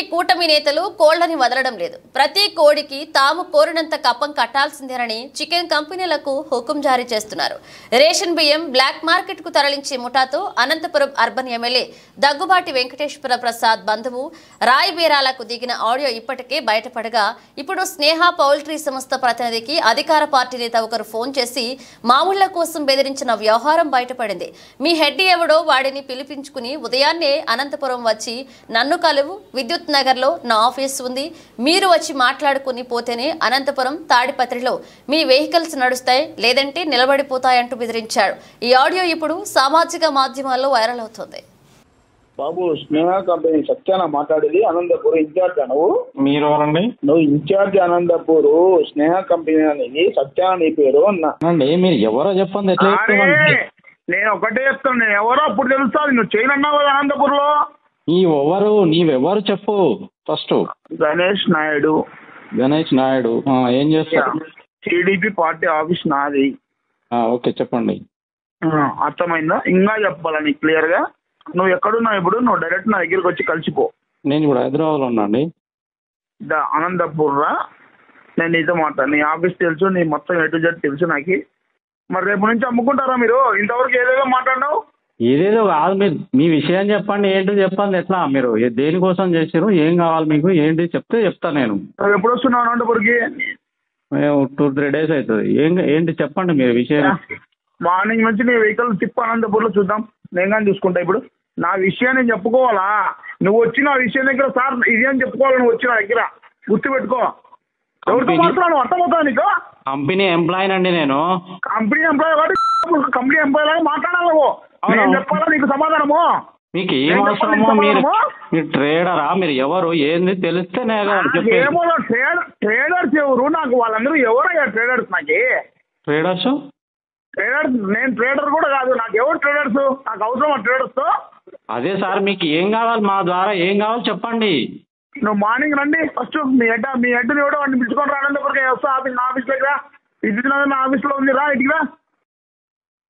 కూటమి నేతలు కోళ్లని వదలడం లేదు ప్రతి కోడికి తాము కోరినంత కప్పం కట్టాల్సిందేనని చికెన్ కంపెనీలకు హుకుం జారీ చేస్తున్నారు రేషన్ బియ్యం బ్లాక్ మార్కెట్ కు తరలించే ముఠాతో అనంతపురం అర్బన్ ఎమ్మెల్యే దగ్గుబాటి వెంకటేశ్వర ప్రసాద్ బంధువు రాయ్ బీరాలకు దిగిన ఆడియో ఇప్పటికే బయటపడగా ఇప్పుడు స్నేహ పౌల్ట్రీ సంస్థ ప్రతినిధికి అధికార పార్టీ నేత ఒకరు ఫోన్ చేసి మామూళ్ల కోసం బెదిరించిన వ్యవహారం బయటపడింది మీ హెడ్ ఎవడో వాడిని పిలిపించుకుని ఉదయాన్నే అనంతపురం వచ్చి నన్ను కలువు విద్యుత్ నగర్లో నా ఆఫీస్ ఉంది మీరు వచ్చి మాట్లాడుకుని పోతేనే అనంతపురం తాడిపత్రిలో మీ వెహికల్స్ నడుస్తాయి లేదంటే నిలబడిపోతాయంటూ బెదిరించాడు ఈ ఆడియో ఇప్పుడు సామాజిక మాధ్యమాల్లో వైరల్ అవుతుంది బాబు స్నేహ కంపెనీ సత్యాన మాట్లాడేది అనంతపూర్ ఇన్ఛార్జ్ నువ్వు మీరు ఎవరండి నువ్వు ఇన్ఛార్జ్ అనంతపూర్ స్నేహ కంపెనీ అనేది సత్యాన నీ పేరు అన్న అండి మీరు ఎవరో చెప్పండి ఎట్లా అరే చెప్తామండి నేను ఒకటే చెప్తాను నేను ఎవరో అప్పుడు తెలుస్తుంది నువ్వు చేయను అన్నావు కదా అనంతపూర్లో ఈ ఎవరు నీవెవరు చెప్పు ఫస్ట్ గణేష్ నాయుడు గణేష్ నాయుడు ఆ, ఏం చేస్తారు టీడీపీ పార్టీ ఆఫీస్ నాది ఆ, ఓకే చెప్పండి ఆ, అర్థమైందా ఇంకా చెప్పాలా నీకు క్లియర్ గా నువ్వు ఎక్కడున్నావు ఇప్పుడు నువ్వు డైరెక్ట్ నా దగ్గరికి వచ్చి కలిసిపో నేను ఇప్పుడు హైదరాబాద్లో ఉన్నా అండి దా అనంతపూర్ రా నేను నీతో మాట్లాడు నీ ఆఫీస్ తెలుసు నీ మొత్తం ఎటు జెడ్ తెలుసు నాకు మరి రేపు నుంచి అమ్ముకుంటారా మీరు ఇంతవరకు ఏదేదో మాట్లాడినావు ఏదేదో కాదు మీరు మీ విషయం చెప్పండి ఏంటి చెప్పండి ఎట్లా మీరు ఏ- దేనికోసం చేసారు ఏం కావాలి మీకు ఏంటి చెప్తే చెప్తా నేను నువ్వు ఎప్పుడు వస్తున్నావు అనంతపూర్కి మేము టూ త్రీ డేస్ అవుతుంది ఏం ఏంటి చెప్పండి మీరు విషయం మార్నింగ్ నుంచి నీ వెహికల్ తిప్పు అనంతపూర్లో చూద్దాం నేను కానీ చూసుకుంటా ఇప్పుడు నా విషయాన్ని నేను చెప్పుకోవాలా నువ్వు వచ్చి నా విషయం దగ్గర సార్ ఇది అని చెప్పుకోవాలి నువ్వు వచ్చి నా దగ్గర గుర్తుపెట్టుకో ఎవరితో కంపెనీ- మాట్లాడు అర్థమవుతా నీకు కంపెనీ ఎంప్లాయీ అండి నేను కంపెనీ ఎంప్లాయీ కాబట్టి కంపెనీ ఎంప్లాయీ లాగా మాట్లాడాలి నువ్వు అవును. నేను చెప్పాలా నీకు సమాధానము మీకు ఏం ఏం అవసరమో చెప్పండి మీరు సమాధానము? మీరు ట్రేడరా మీరు ఎవరు ఏంది తెలిస్తేనే కదా చెప్పేది ఏమో ట్రేడర్ ట్రేడర్స్ ఎవరు నాకు వాళ్ళందరూ ఎవరయ్యా ట్రేడర్స్ నాకు ట్రేడర్స్ ట్రేడర్స్ నేను ట్రేడర్ కూడా కాదు నాకు ఎవరు ట్రేడర్స్ నాకు అవసరం ట్రేడర్స్ తో అదే సార్ మీకు ఏం కావాలి మా ద్వారా ఏం కావాలి చెప్పండి నువ్వు మార్నింగ్ రండి ఫస్ట్ మీ హెడ్ మీ హెడ్ని ఎవడో వాడిని పిలుచుకొని రానందుకు వస్తా ఆఫీస్ నా ఆఫీస్ దగ్గర ఇది నా ఆఫీస్లో ఉంది రా ఇటుకి రా